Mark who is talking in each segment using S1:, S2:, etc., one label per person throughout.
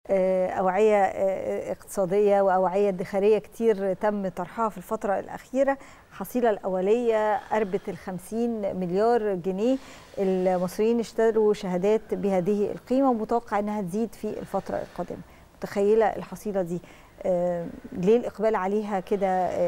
S1: أوعية اقتصادية وأوعية ادخارية كتير تم طرحها في الفترة الأخيرة الحصيلة الأولية قربت ال 50 مليار جنيه المصريين اشتروا شهادات بهذه القيمة ومتوقع أنها تزيد في الفترة القادمة متخيلة الحصيلة دي آه ليه الإقبال عليها كده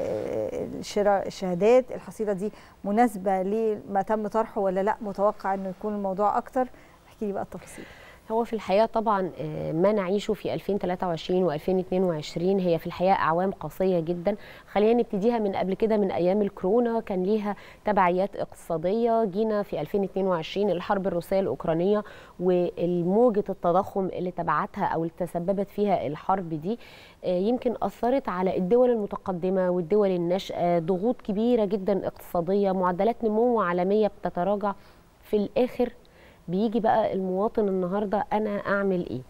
S1: آه شراء الشهادات الحصيلة دي مناسبة لما تم طرحه ولا لا متوقع أنه يكون الموضوع أكتر احكي لي بقى التفاصيل
S2: هو في الحقيقه طبعا ما نعيشه في 2023 و2022 هي في الحقيقه اعوام قاسيه جدا خلينا نبتديها من قبل كده من ايام الكورونا كان ليها تبعيات اقتصاديه جينا في 2022 الحرب الروسيه الاوكرانيه والموجه التضخم اللي تبعتها او اللي تسببت فيها الحرب دي يمكن اثرت على الدول المتقدمه والدول الناشئه ضغوط كبيره جدا اقتصاديه معدلات نمو عالميه بتتراجع في الاخر بيجي بقى المواطن النهارده انا اعمل ايه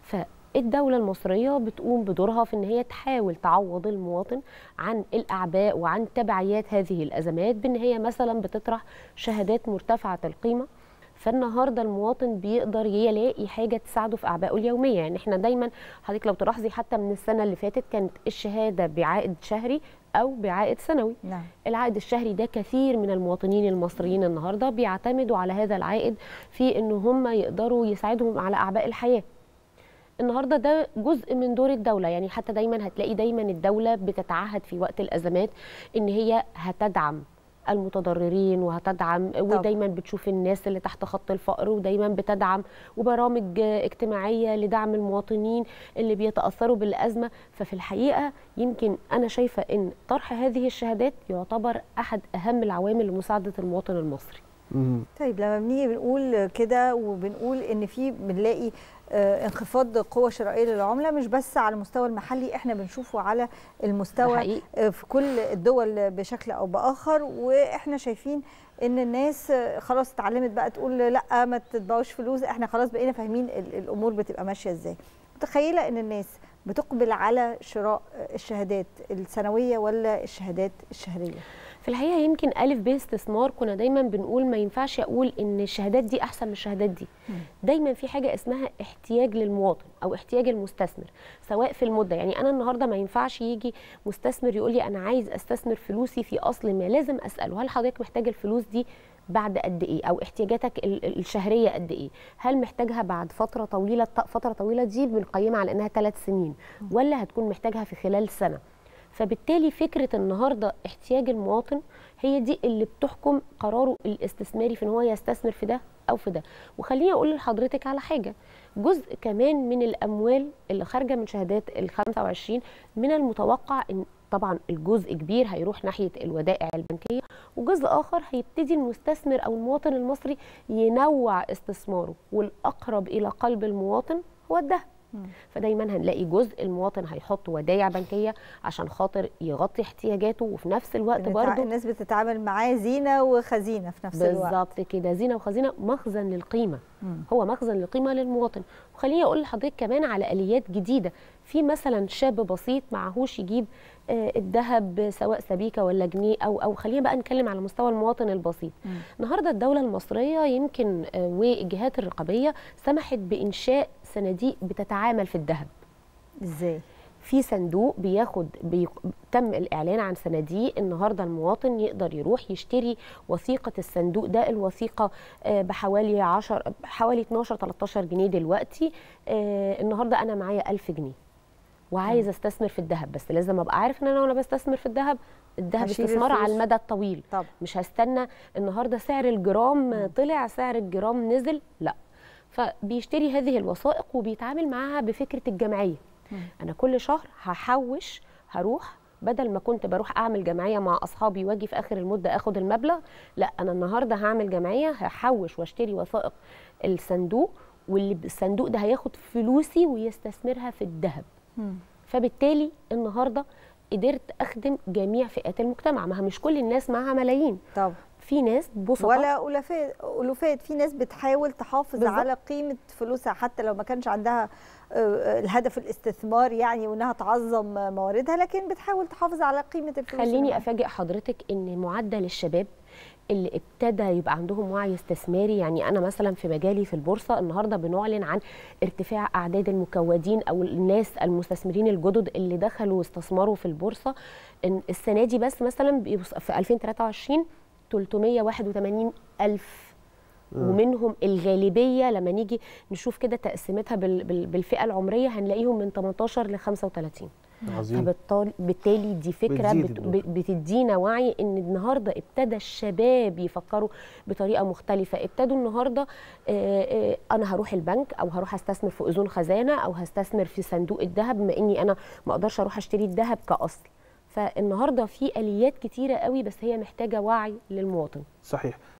S2: فالدوله المصريه بتقوم بدورها في ان هي تحاول تعوض المواطن عن الاعباء وعن تبعيات هذه الازمات بان هي مثلا بتطرح شهادات مرتفعه القيمه فالنهارده المواطن بيقدر يلاقي حاجه تساعده في اعبائه اليوميه يعني احنا دايما حضرتك لو تلاحظي حتى من السنه اللي فاتت كانت الشهاده بعائد شهري او بعائد سنوي
S1: نعم.
S2: العائد الشهري ده كثير من المواطنين المصريين النهارده بيعتمدوا على هذا العائد في ان هم يقدروا يساعدهم على اعباء الحياه النهارده ده جزء من دور الدوله يعني حتى دايما هتلاقي دايما الدوله بتتعهد في وقت الازمات ان هي هتدعم المتضررين وهتدعم طب. ودايما بتشوف الناس اللي تحت خط الفقر ودايما بتدعم وبرامج اجتماعيه لدعم المواطنين اللي بيتاثروا بالازمه ففي الحقيقه يمكن انا شايفه ان طرح هذه الشهادات يعتبر احد اهم العوامل لمساعده المواطن المصري
S1: طيب لما بنيجي بنقول كده وبنقول ان في بنلاقي آه انخفاض قوة شرائية للعملة مش بس على المستوى المحلي احنا بنشوفه على المستوى آه في كل الدول بشكل او باخر واحنا شايفين ان الناس خلاص اتعلمت بقى تقول لا ما تتبعوش فلوس احنا خلاص بقينا فاهمين الامور بتبقى ماشية ازاي متخيلة ان الناس بتقبل على شراء الشهادات السنوية ولا الشهادات الشهرية
S2: في الحقيقه يمكن الف ب استثمار كنا دايما بنقول ما ينفعش اقول ان الشهادات دي احسن من الشهادات دي دايما في حاجه اسمها احتياج للمواطن او احتياج المستثمر سواء في المده يعني انا النهارده ما ينفعش يجي مستثمر يقول لي انا عايز استثمر فلوسي في اصل ما لازم اساله هل حضرتك محتاج الفلوس دي بعد قد ايه او احتياجاتك الشهريه قد ايه هل محتاجها بعد فتره طويله فتره طويله دي بنقيمها على انها ثلاث سنين ولا هتكون محتاجها في خلال سنه فبالتالي فكره النهارده احتياج المواطن هي دي اللي بتحكم قراره الاستثماري في ان هو يستثمر في ده او في ده وخليني اقول لحضرتك على حاجه جزء كمان من الاموال اللي خارجه من شهادات ال 25 من المتوقع ان طبعا الجزء كبير هيروح ناحيه الودائع البنكيه وجزء اخر هيبتدي المستثمر او المواطن المصري ينوع استثماره والاقرب الى قلب المواطن هو الذهب فدايما هنلاقي جزء المواطن هيحط ودايع بنكيه عشان خاطر يغطي احتياجاته وفي نفس الوقت برضه
S1: الناس بتتعامل معاه زينه وخزينه في نفس الوقت
S2: بالظبط كده زينه وخزينه مخزن للقيمه مم. هو مخزن للقيمه للمواطن وخليني اقول لحضرتك كمان على اليات جديده في مثلا شاب بسيط معهوش يجيب آه الذهب سواء سبيكه ولا جنيه او او خلينا بقى نتكلم على مستوى المواطن البسيط مم. النهارده الدوله المصريه يمكن آه والجهات الرقابيه سمحت بانشاء صناديق بتتعامل في الذهب
S1: ازاي
S2: في صندوق بياخد بي... تم الاعلان عن صناديق النهارده المواطن يقدر يروح يشتري وثيقه الصندوق ده الوثيقه بحوالي 10 حوالي 12 13 جنيه دلوقتي النهارده انا معايا 1000 جنيه وعايز استثمر في الذهب بس لازم ابقى عارف ان انا وانا بستثمر في الذهب الذهب استثمار على المدى الطويل
S1: طب.
S2: مش هستنى النهارده سعر الجرام طلع سعر الجرام نزل لا فبيشتري هذه الوثائق وبيتعامل معاها بفكره الجمعيه م. انا كل شهر هحوش هروح بدل ما كنت بروح اعمل جمعيه مع اصحابي واجي في اخر المده اخد المبلغ لا انا النهارده هعمل جمعيه هحوش واشتري وثائق الصندوق واللي الصندوق ده هياخد فلوسي ويستثمرها في الذهب فبالتالي النهارده قدرت اخدم جميع فئات المجتمع ما مش كل الناس معاها ملايين
S1: طب
S2: في ناس بسطاء
S1: ولا الوفات الوفات في ناس بتحاول تحافظ بالزبط. على قيمه فلوسها حتى لو ما كانش عندها الهدف الاستثمار يعني وانها تعظم مواردها لكن بتحاول تحافظ على قيمه الفلوس
S2: خليني افاجئ حضرتك ان معدل الشباب اللي ابتدى يبقى عندهم وعي استثماري يعني انا مثلا في مجالي في البورصه النهارده بنعلن عن ارتفاع اعداد المكودين او الناس المستثمرين الجدد اللي دخلوا واستثمروا في البورصه إن السنه دي بس مثلا بيبص- في 2023 381 الف ومنهم الغالبيه لما نيجي نشوف كده تقسيمتها بال- بال- بالفئه العمريه هنلاقيهم من 18 ل 35
S3: عظيم
S2: فبالتالي بالتالي دي فكره
S3: بتزيد
S2: بت
S3: الدور.
S2: بتدينا وعي ان النهارده ابتدى الشباب يفكروا بطريقه مختلفه ابتدوا النهارده آه، آه، انا هروح البنك او هروح استثمر في اذون خزانه او هستثمر في صندوق الذهب بما اني انا ما اقدرش اروح اشتري الذهب كاصل فالنهارده في اليات كتيره قوي بس هي محتاجه وعي للمواطن
S3: صحيح